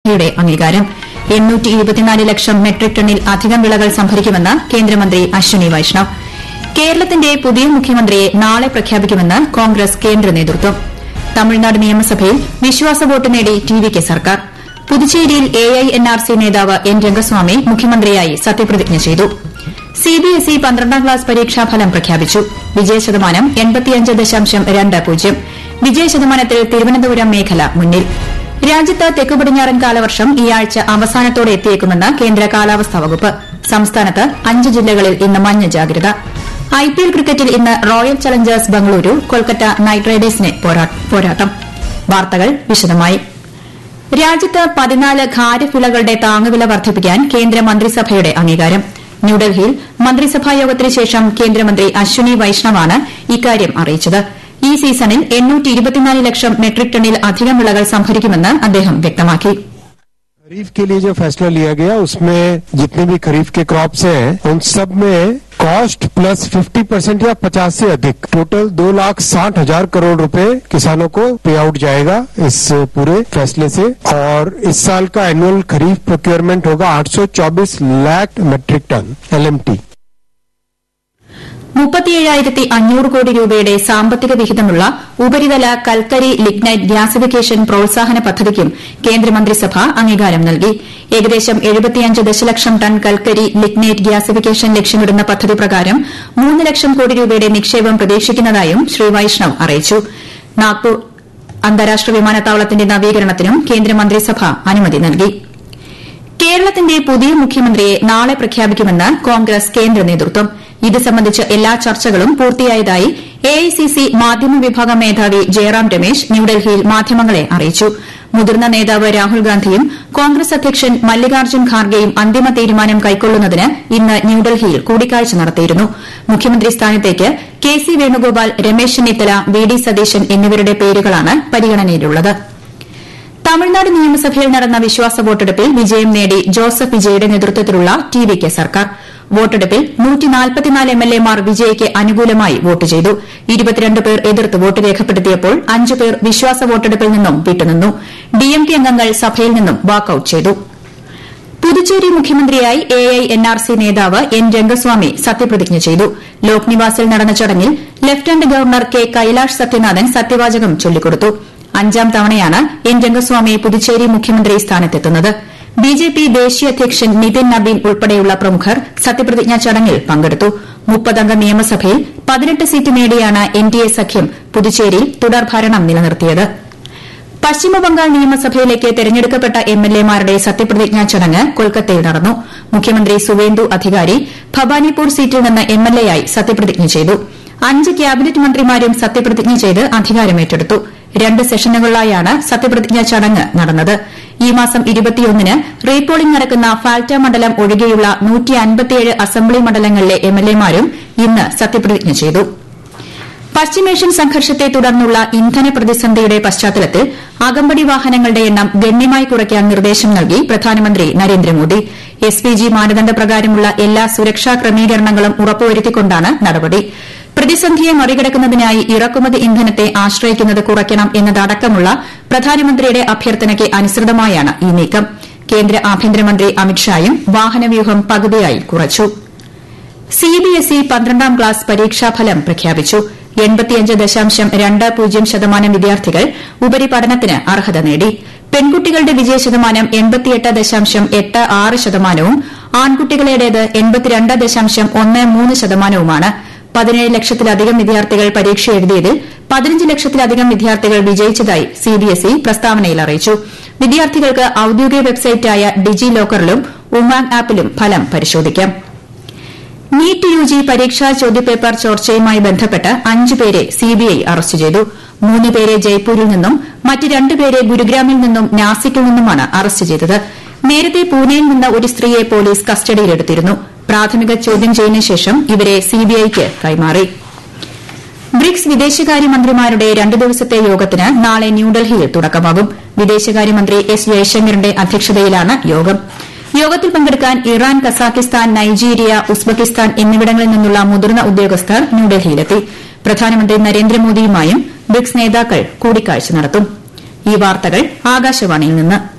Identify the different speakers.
Speaker 1: മന്ത്രിസഭയുടെ അംഗീകാരം ലക്ഷം മെട്രിക് ടണ്ണിൽ അധികം വിളകൾ സംഭരിക്കുമെന്ന് കേന്ദ്രമന്ത്രി അശ്വനി വൈഷ്ണവ് കേരളത്തിന്റെ പുതിയ മുഖ്യമന്ത്രിയെ നാളെ പ്രഖ്യാപിക്കുമെന്ന് കോൺഗ്രസ് കേന്ദ്ര നേതൃത്വം തമിഴ്നാട് നിയമസഭയിൽ വിശ്വാസ വോട്ട് നേടി ടി വി കെ സർക്കാർ പുതുച്ചേരിയിൽ A I N R C നേതാവ് എൻ രംഗസ്വാമി മുഖ്യമന്ത്രിയായി സത്യപ്രതിജ്ഞ ചെയ്തു സിബിഎസ്ഇ പന്ത്രണ്ടാം ക്ലാസ് പരീക്ഷാഫലം പ്രഖ്യാപിച്ചു വിജയശതമാനം വിജയശതമാനത്തിൽ തിരുവനന്തപുരം മേഖല മുന്നിൽ രാജ്യത്ത് തെക്കു പടിഞ്ഞാറൻ കാലവർഷം ഈ ആഴ്ച അവസാനത്തോടെ എത്തിയേക്കുമെന്ന് കേന്ദ്ര കാലാവസ്ഥാ വകുപ്പ് സംസ്ഥാനത്ത് അഞ്ച് ജില്ലകളിൽ ഇന്ന് മഞ്ഞ ജാഗ്രത ഐപിഎൽ ക്രിക്കറ്റിൽ ഇന്ന് Royal Challengers Bengaluru Kolkata Knight റൈഡേഴ്സിനെ പോരാട്ടം വാർത്തകൾ വിശദമായി രാജ്യത്ത് പതിനാല് ഖാരിഫ് വിളകളുടെ താങ്ങുവില വർദ്ധിപ്പിക്കാൻ കേന്ദ്ര മന്ത്രിസഭയുടെ അംഗീകാരം ന്യൂഡൽഹിയിൽ മന്ത്രിസഭാ യോഗത്തിന് ശേഷം കേന്ദ്രമന്ത്രി അശ്വനി വൈഷ്ണവാണ് ഇക്കാര്യം അറിയിച്ചത് ഈ സീസണിൽ ലക്ഷം മെട്രിക് ടണ്ണിൽ അധികം വിളകൾ സംഭരിക്കുമെന്ന് അദ്ദേഹം വ്യക്തമാക്കി
Speaker 2: खरीफ के लिए जो फैसला लिया गया उसमें जितने भी खरीफ के क्रॉप्स हैं उन सब में कॉस्ट प्लस 50 परसेंट या 50 से अधिक टोटल दो लाख साठ हजार करोड़ रुपए किसानों को पे आउट जाएगा इस पूरे फैसले से और इस साल का एनुअल खरीफ प्रोक्योरमेंट होगा 824 लाख मेट्रिक टन एलएमटी
Speaker 1: മുപ്പത്തിയേഴായിരത്തി അഞ്ഞൂറ് കോടി രൂപയുടെ സാമ്പത്തിക വിഹിതമുള്ള ഉപരിതല കൽക്കരി ലിഗ്നൈറ്റ് ഗ്യാസിഫിക്കേഷൻ പ്രോത്സാഹന പദ്ധതിക്കും കേന്ദ്രമന്ത്രിസഭ അംഗീകാരം നൽകി ഏകദേശം എഴുപത്തിയഞ്ച് ദശലക്ഷം ടൺ കൽക്കരി ലിഗ്നൈറ്റ് ഗ്യാസിഫിക്കേഷൻ ലക്ഷ്യമിടുന്ന പദ്ധതി പ്രകാരം മൂന്ന് ലക്ഷം കോടി രൂപയുടെ നിക്ഷേപം പ്രതീക്ഷിക്കുന്നതായും ശ്രീ വൈഷ്ണവ് അറിയിച്ചു നാഗ്പൂർ അന്താരാഷ്ട്ര വിമാനത്താവളത്തിന്റെ നവീകരണത്തിനും കേന്ദ്രമന്ത്രിസഭ അനുമതി നൽകി കേരളത്തിന്റെ പുതിയ മുഖ്യമന്ത്രിയെ നാളെ പ്രഖ്യാപിക്കുമെന്ന് കോൺഗ്രസ് കേന്ദ്ര നേതൃത്വം ഇത് സംബന്ധിച്ച് എല്ലാ ചർച്ചകളും പൂർത്തിയായതായി എഐസിസി മാധ്യമ വിഭാഗം മേധാവി ജയറാം രമേശ് ന്യൂഡൽഹിയിൽ മാധ്യമങ്ങളെ അറിയിച്ചു മുതിർന്ന നേതാവ് രാഹുൽ ഗാന്ധിയും കോൺഗ്രസ് അധ്യക്ഷൻ മല്ലികാർജ്ജുൻ ഖാർഗെയും അന്തിമ തീരുമാനം കൈക്കൊള്ളുന്നതിന് ഇന്ന് ന്യൂഡൽഹിയിൽ കൂടിക്കാഴ്ച നടത്തിയിരുന്നു മുഖ്യമന്ത്രി സ്ഥാനത്തേക്ക് K C Venugopal Ramesh Chennithala V D Satheesan എന്നിവരുടെ പേരുകളാണ് പരിഗണനയിലുള്ളത് തമിഴ്നാട് നിയമസഭയിൽ നടന്ന വിശ്വാസ വോട്ടെടുപ്പിൽ വിജയം നേടി ജോസഫ് വിജയുടെ നേതൃത്വത്തിലുള്ള ടി വി കെ സർക്കാർ വോട്ടെടുപ്പിൽ എംഎൽഎമാർ വിജയ്ക്ക് അനുകൂലമായി വോട്ട് ചെയ്തു ഇരുപത്തിരണ്ട് പേർ എതിർത്ത് വോട്ട് രേഖപ്പെടുത്തിയപ്പോൾ അഞ്ച് പേർ വിശ്വാസ വോട്ടെടുപ്പിൽ നിന്നും വിട്ടുനിന്നു ഡിഎംകെ അംഗങ്ങൾ സഭയിൽ നിന്നും വാക്കൌട്ട് ചെയ്തു പുതുച്ചേരി മുഖ്യമന്ത്രിയായി A I N R C നേതാവ് എൻ രംഗസ്വാമി സത്യപ്രതിജ്ഞ ചെയ്തു ലോക് നിവാസിൽ നടന്ന ചടങ്ങിൽ lieutenant governor K Kailash Sathyanathan സത്യവാചകം ചൊല്ലിക്കൊടുത്തു അഞ്ചാം തവണയാണ് എൻ രംഗസ്വാമി പുതുച്ചേരി മുഖ്യമന്ത്രി സ്ഥാനത്തെത്തുന്നത് ബിജെപി ദേശീയ അധ്യക്ഷൻ നിതിൻ നബീൻ ഉൾപ്പെടെയുള്ള പ്രമുഖർ സത്യപ്രതിജ്ഞാ ചടങ്ങിൽ പങ്കെടുത്തു മുപ്പതംഗ നിയമസഭയിൽ പതിനെട്ട് സീറ്റ് നേടിയാണ് എൻഡിഎ സഖ്യം പുതുച്ചേരിയിൽ തുടർഭരണം നിലനിർത്തിയത് പശ്ചിമബംഗാൾ നിയമസഭയിലേക്ക് തെരഞ്ഞെടുക്കപ്പെട്ട എംഎൽഎമാരുടെ സത്യപ്രതിജ്ഞാ ചടങ്ങ് കൊൽക്കത്തയിൽ നടന്നു മുഖ്യമന്ത്രി സുവേന്ദു അധികാരി ഭവാനിപൂർ സീറ്റിൽ നിന്ന് എംഎൽഎയായി സത്യപ്രതിജ്ഞ ചെയ്തു അഞ്ച് ക്യാബിനറ്റ് മന്ത്രിമാരും സത്യപ്രതിജ്ഞ ചെയ്ത് അധികാരമേറ്റെടുത്തു രണ്ട് സെഷനുകളിലായാണ് സത്യപ്രതിജ്ഞാ ചടങ്ങ് നടന്നത് ഈ മാസം ന് റീപോളിംഗ് നടക്കുന്ന ഫാൽറ്റ മണ്ഡലം ഒഴികെയുള്ള അസംബ്ലി മണ്ഡലങ്ങളിലെ എംഎൽഎമാരും ഇന്ന് സത്യപ്രതിജ്ഞ ചെയ്തു പശ്ചിമേഷ്യൻ സംഘർഷത്തെ തുടർന്നുള്ള ഇന്ധന പ്രതിസന്ധിയുടെ പശ്ചാത്തലത്തിൽ അകമ്പടി വാഹനങ്ങളുടെ എണ്ണം ഗണ്യമായി കുറയ്ക്കാൻ നിർദ്ദേശം നൽകി പ്രധാനമന്ത്രി നരേന്ദ്രമോദി എസ് പി ജി മാനദണ്ഡ പ്രകാരമുള്ള എല്ലാ സുരക്ഷാ ക്രമീകരണങ്ങളും ഉറപ്പുവരുത്തിക്കൊണ്ടാണ് നടപടി പ്രതിസന്ധിയെ മറികടക്കുന്നതിനായി ഇറക്കുമതി ഇന്ധനത്തെ ആശ്രയിക്കുന്നത് കുറയ്ക്കണം എന്നതടക്കമുള്ള പ്രധാനമന്ത്രിയുടെ അഭ്യർത്ഥനയ്ക്ക് അനുസൃതമായാണ് ഈ നീക്കം കേന്ദ്ര ആഭ്യന്തരമന്ത്രി അമിത്ഷായും വാഹനവ്യൂഹം പകുതിയായി കുറച്ചു സിബിഎസ്ഇ പന്ത്രണ്ടാം ക്ലാസ് പരീക്ഷാഫലം പ്രഖ്യാപിച്ചു ശതമാനം വിദ്യാർത്ഥികൾ ഉപരിപഠനത്തിന് അർഹത നേടി പെൺകുട്ടികളുടെ വിജയശതമാനം ശതമാനവും ആൺകുട്ടികളുടേത് ശതമാനവുമാണ് പതിനേഴ് ലക്ഷത്തിലധികം വിദ്യാർത്ഥികൾ പരീക്ഷ എഴുതിയതിൽ പതിനഞ്ച് ലക്ഷത്തിലധികം വിദ്യാർത്ഥികൾ വിജയിച്ചതായി സിബിഎസ്ഇ പ്രസ്താവനയിൽ അറിയിച്ചു വിദ്യാർത്ഥികൾക്ക് ഔദ്യോഗിക വെബ്സൈറ്റായ ഡിജി ലോക്കറിലും ഉമാങ് ആപ്പിലും ഫലം പരിശോധിക്കാം നീറ്റ് യുജി പരീക്ഷാ ചോദ്യപേപ്പർ ചോർച്ചയുമായി ബന്ധപ്പെട്ട് അഞ്ച് പേരെ സിബിഐ അറസ്റ്റ് ചെയ്തു മൂന്ന് പേരെ ജയ്പൂരിൽ നിന്നും മറ്റ് രണ്ട് പേരെ ഗുരുഗ്രാമിൽ നിന്നും നാസിക്കിൽ നിന്നുമാണ് അറസ്റ്റ് ചെയ്തത് നേരത്തെ പൂനെയിൽ നിന്ന് ഒരു സ്ത്രീയെ പോലീസ് കസ്റ്റഡിയിലെടുത്തിരുന്നു പ്രാഥമിക ചോദ്യം ചെയ്യലിന് ശേഷം ഇവരെ സിബിഐക്ക് കൈമാറി ബ്രിക്സ് വിദേശകാര്യമന്ത്രിമാരുടെ രണ്ട് ദിവസത്തെ യോഗത്തിന് നാളെ ന്യൂഡൽഹിയിൽ തുടക്കമാകും വിദേശകാര്യമന്ത്രി എസ് ജയശങ്കറിന്റെ അധ്യക്ഷതയിലാണ് യോഗം യോഗത്തിൽ പങ്കെടുക്കാൻ ഇറാൻ കസാഖിസ്ഥാൻ നൈജീരിയ ഉസ്ബെക്കിസ്ഥാൻ എന്നിവിടങ്ങളിൽ നിന്നുള്ള മുതിർന്ന ഉദ്യോഗസ്ഥർ ന്യൂഡൽഹിയിലെത്തി പ്രധാനമന്ത്രി നരേന്ദ്രമോദിയുമായും ബ്രിക്സ് നേതാക്കൾ കൂടിക്കാഴ്ച നടത്തും ഈ വാർത്തകൾ ആകാശവാണിയിൽ നിന്ന്